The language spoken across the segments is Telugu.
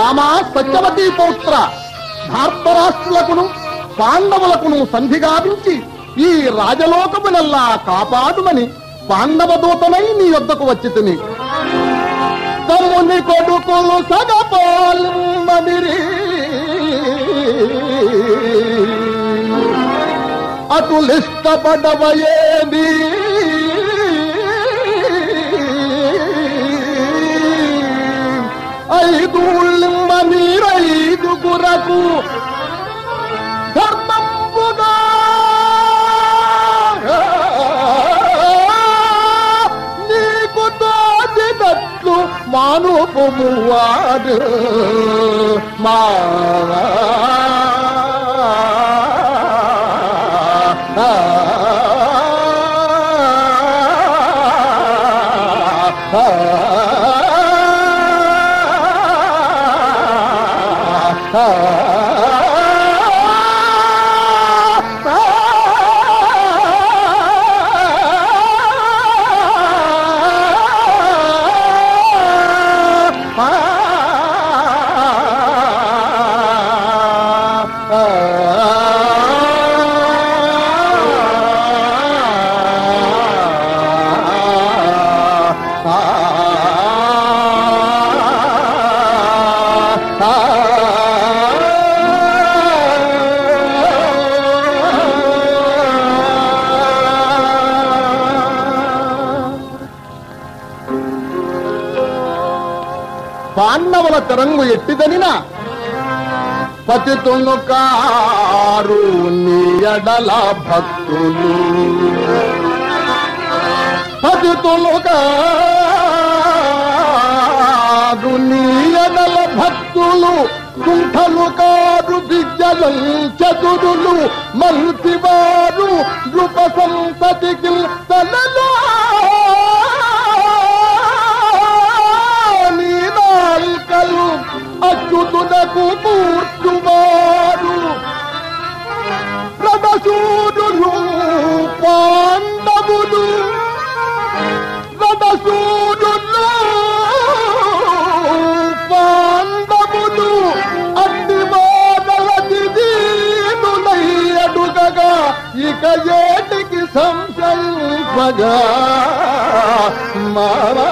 రామా సత్యవతి పౌత్ర ధార్తరాష్ట్రులకును పాండవులకును సంధి గావించి ఈ రాజలోకమునల్లా కాపాడుమని పాండవ దూతనై నీ యొద్దకు వచ్చి తిని తమ్ముని కొడుకులు సగపాలిమదిరి అటులిష్టపడవయేది ఐదు నీరైదుగురకు ధర్మంబుగా నీకు తోచినట్లు మానుపువాడు మా పాండవుల తరంగు ఎట్టిదనినా పతితును కారు నీ ఎడల భక్తులు పతితులు కారు నీ ఎడల భక్తులు కుంఠలు కారు విద్యలు చతురులు మంత్రివారు నృప సంతతికి తలలో నీ నాల్కలు అచ్యుతునకు కూర్చువారు రథసూరులు పాండవులు రథసూరులు పాండవులు అన్ని మానవ అడుగగా ఇక ఏటికి సంశయింపగా మారా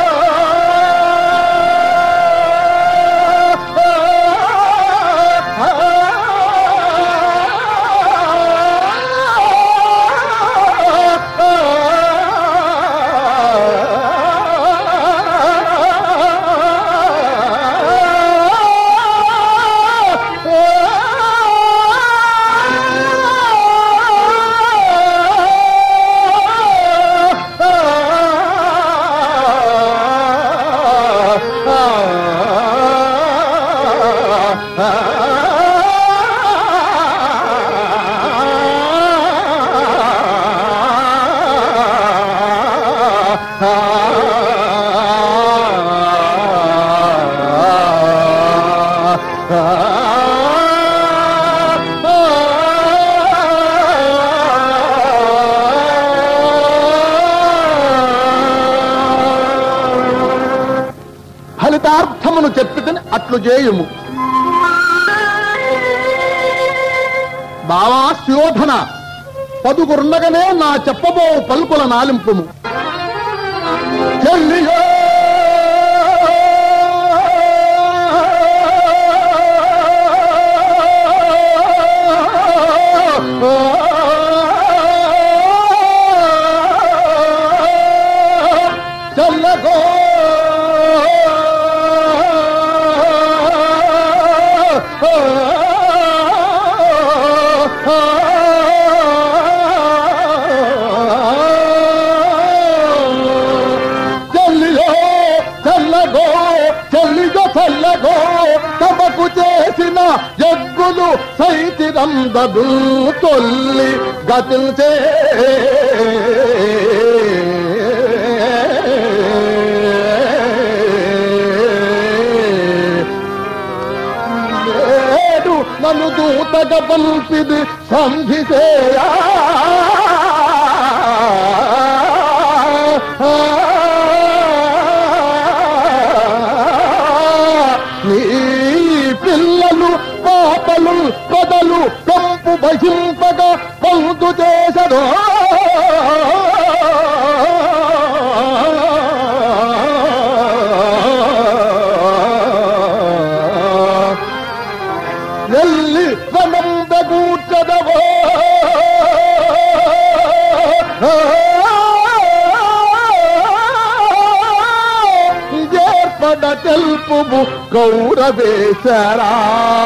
ఫలితార్థమును చెప్పితని అట్లు చేయుము బావా శోధన పదుగురుండగానే నా చెప్పబో పలుకుల నాలింపుము చెల్లియో చల్లగో చెల్లియో చల్లగో చెల్లియో చల్లగో తమకు చేసిన యజ్ఞులు సైతిరందదు తొల్లి గతిల్చే నేడు నన్ను దూతగా పంపిది సంధిసేయా నీ సహింపక పొందు చేసదో వెళ్ళి వనంద కూర్చదవో ఏర్పడ తెలుపు గౌరవేశరా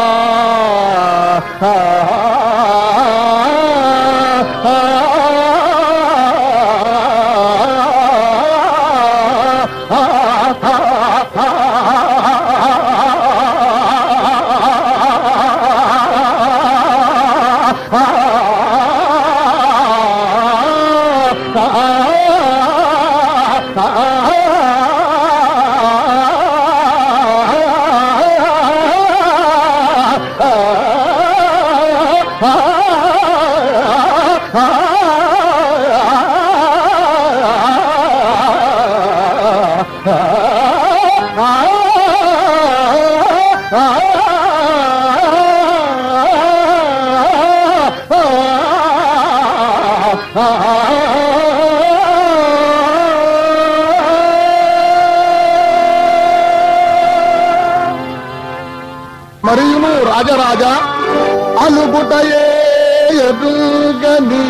మరియును రాజరాజా అలుగుటయే ఎదుగని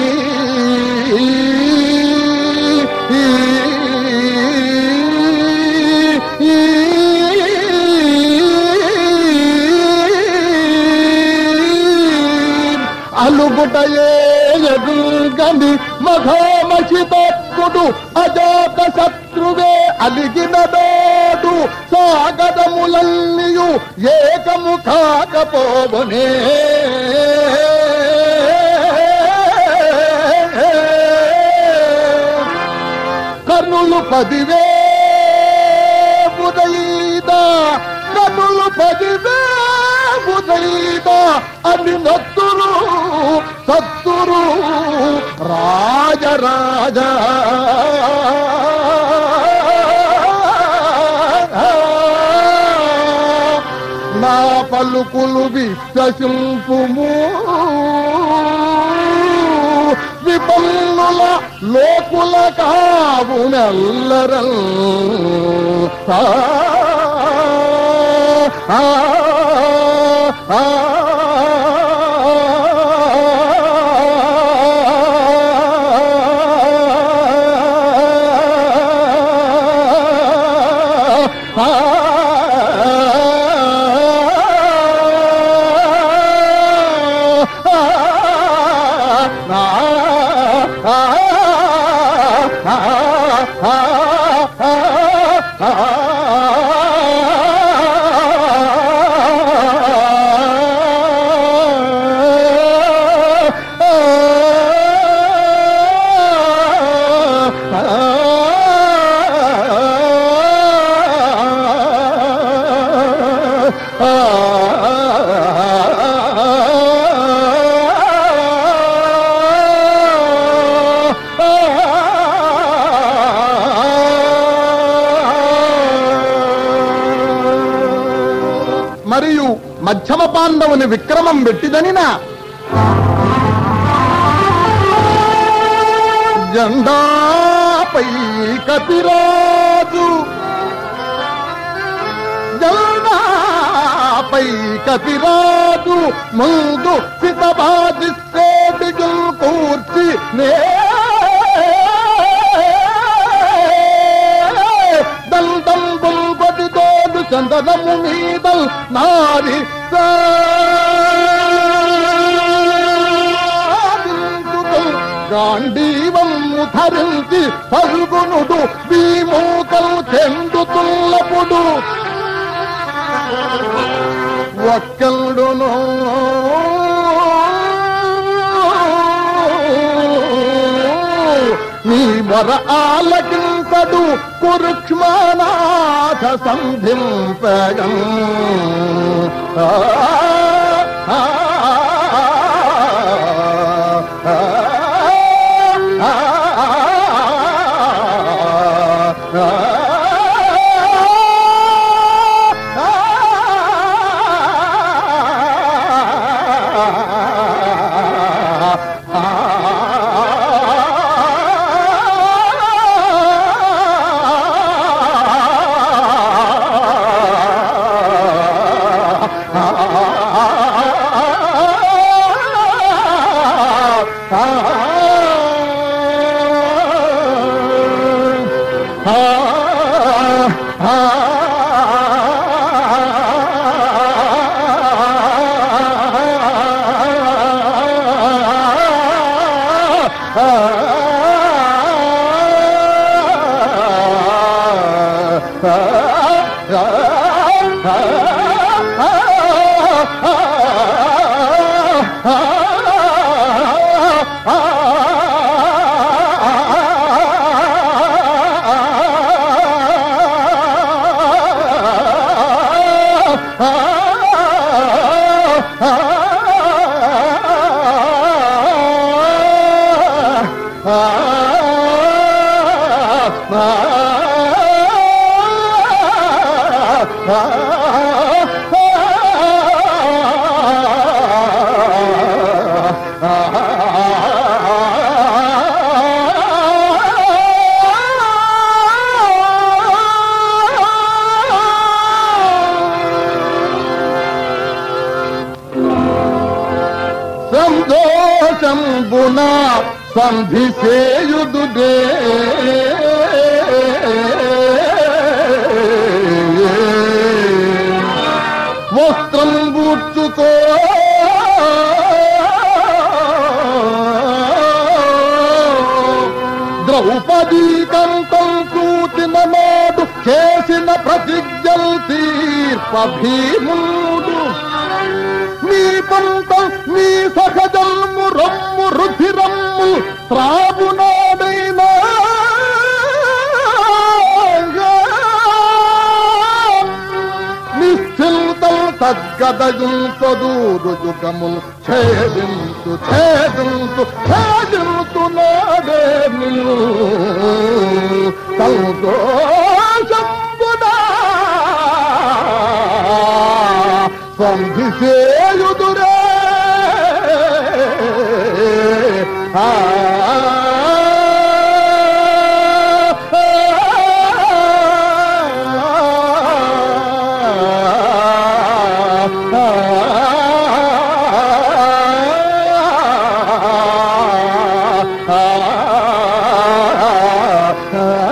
అలుగుటయే ఎదుగని మఘామసి భక్తుడు అజాత శత్రువే అలిగిన దోడు సాగదములన్నీయు ఏకము కాకపోవనే కర్ణులు పదివే ఉదయిద కర్ణులు పదివే ఉదయిద అని నత్తురు సత్తురు రాజరాజ నా పలుకులు విశ్వసింపుము విపన్నుల లోకుల కావు నెల్లరం ఆ, ఆ, ఆ, మరియు మధ్యమ పాండవుని విక్రమం పెట్టిదనిన జెండాపై కపిరాజు జెండాపై కపిరాజు ముందు సితబాజిస్తే బిగుల్ కూర్చి నే దండం బుల్బడి తోడు చందనము మీదల్ నారి గాంధీవము ధరించి పరుగునుడు భీమూకలు చెందుతుల్లపుడు ఒక్కలుడును నీ మొర ఆలకింపడు కురుక్ష్మనాథ సంధింపగం ఆ, ఆ, ఆ, ఆ, ఆ, ఆ, ఆ, సంతోషంబున సంధి సేయుదుడే వస్త్రం బుచ్చుకో ద్రౌపదీ కంతం చూచిన నాడు చేసిన ప్రతిజ్ఞల్ తీర్ప భీముడు నీ పంట నీ సహజల్ము రమ్ము రుధిరమ్ము త్రాగునాడైనా నిశ్చిల్తం తద్గదయుంతదు రుజుగముల్ ఛేదింతు ఛేదింతు ఛేదింతు నాడే నిన్ను సంతోషంబునా సంధి చేయుదురే ఆ ఆ